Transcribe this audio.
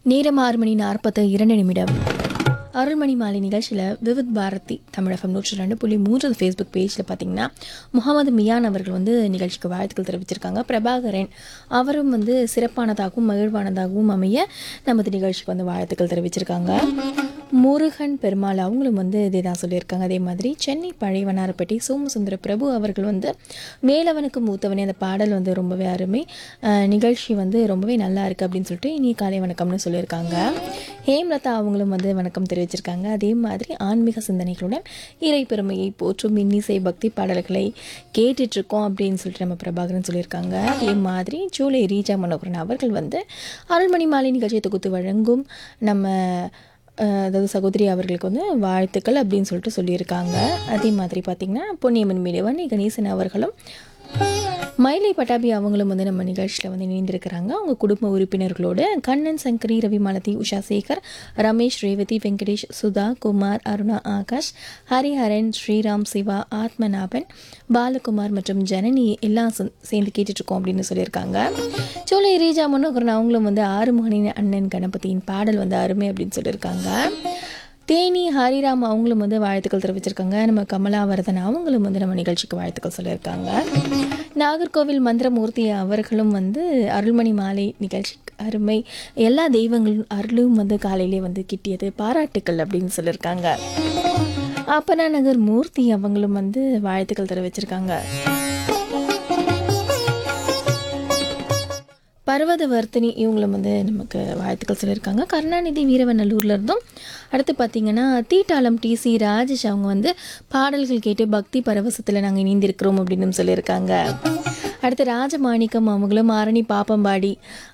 நேரம் ஆறு மணி நாற்பத்து இரண்டு நிமிடம் அருள்மணி மாலை நிகழ்ச்சியில் விவித் பாரதி தமிழகம் நூற்றி ரெண்டு புள்ளி மூன்று ஃபேஸ்புக் பேஜில் பார்த்தீங்கன்னா முகமது மியான் அவர்கள் வந்து நிகழ்ச்சிக்கு வாழ்த்துக்கள் தெரிவிச்சிருக்காங்க பிரபாகரன் அவரும் வந்து சிறப்பானதாகவும் மகிழ்வானதாகவும் அமைய நமது நிகழ்ச்சிக்கு வந்து வாழ்த்துக்கள் தெரிவிச்சிருக்காங்க முருகன் பெருமாள் அவங்களும் வந்து இதே தான் சொல்லியிருக்காங்க அதே மாதிரி சென்னை பழையவனாரப்பட்டி சோமசுந்தர பிரபு அவர்கள் வந்து வேலவனுக்கு மூத்தவனே அந்த பாடல் வந்து ரொம்பவே அருமை அஹ் நிகழ்ச்சி வந்து ரொம்பவே நல்லா இருக்குது அப்படின்னு சொல்லிட்டு இனி காலை வணக்கம்னு சொல்லியிருக்காங்க ஹேம்லதா அவங்களும் வந்து வணக்கம் தெரிவிச்சிருக்காங்க அதே மாதிரி ஆன்மீக சிந்தனைகளுடன் இறை பெருமையை போற்றும் இன்னிசை பக்தி பாடல்களை கேட்டுட்ருக்கோம் அப்படின்னு சொல்லிட்டு நம்ம பிரபாகரன் சொல்லியிருக்காங்க அதே மாதிரி ஜூலை ரீஜா மனோகரன் அவர்கள் வந்து அருள்மணி மாலை நிகழ்ச்சியை தொகுத்து வழங்கும் நம்ம அஹ், அதாவது சகோதரி அவர்களுக்கு வந்து வாழ்த்துக்கள் அப்படின்னு சொல்லிட்டு சொல்லியிருக்காங்க அதே மாதிரி பார்த்திங்கன்னா பொன்னியம்மன் மீடியவன் கணேசன் அவர்களும் மயிலை பட்டாபி அவங்களும் வந்து நம்ம நிகழ்ச்சியில் வந்து இணைந்திருக்கிறாங்க அவங்க குடும்ப உறுப்பினர்களோடு கண்ணன் சங்கரி ரவி மாலதி உஷா சேகர் ரமேஷ் ரேவதி வெங்கடேஷ் சுதா குமார் அருணா ஆகாஷ் ஹரிஹரன் ஸ்ரீராம் சிவா ஆத்மநாபன் பாலகுமார் மற்றும் ஜனனி எல்லாம் சே- சேர்ந்து கேட்டுட்ருக்கோம் அப்படின்னு சொல்லியிருக்காங்க சோலை ரீஜா மனோகரன் அவங்களும் வந்து ஆறுமுகனின் அண்ணன் கணபதியின் பாடல் வந்து அருமை அப்படின்னு சொல்லியிருக்காங்க தேனி ஹரிராம் அவங்களும் வந்து வாழ்த்துக்கள் தெரிவிச்சிருக்காங்க நம்ம கமலாவர்தன் அவங்களும் வந்து நம்ம நிகழ்ச்சிக்கு வாழ்த்துக்கள் சொல்லியிருக்காங்க நாகர்கோவில் மந்திரமூர்த்தி அவர்களும் வந்து அருள்மணி மாலை நிகழ்ச்சி அருமை எல்லா தெய்வங்களும் அருளும் வந்து காலையிலே வந்து கிட்டியது பாராட்டுக்கள் அப்படின்னு சொல்லியிருக்காங்க அப்பனா நகர் மூர்த்தி அவங்களும் வந்து வாழ்த்துக்கள் தெரிவிச்சிருக்காங்க பர்வத வர்த்தினி இவங்களும் வந்து நமக்கு வாழ்த்துக்கள் சொல்லியிருக்காங்க கருணாநிதி வீரவநல்லூர்ல இருந்தும் அடுத்து பார்த்தீங்கன்னா தீட்டாளம் டிசி ராஜேஷ் அவங்க வந்து பாடல்கள் கேட்டு பக்தி பரவசத்தில் நாங்கள் இணைந்திருக்கிறோம் அப்படின்னு சொல்லியிருக்காங்க அடுத்து ராஜமாணிக்கம் அவங்களும் ஆரணி பாப்பம்பாடி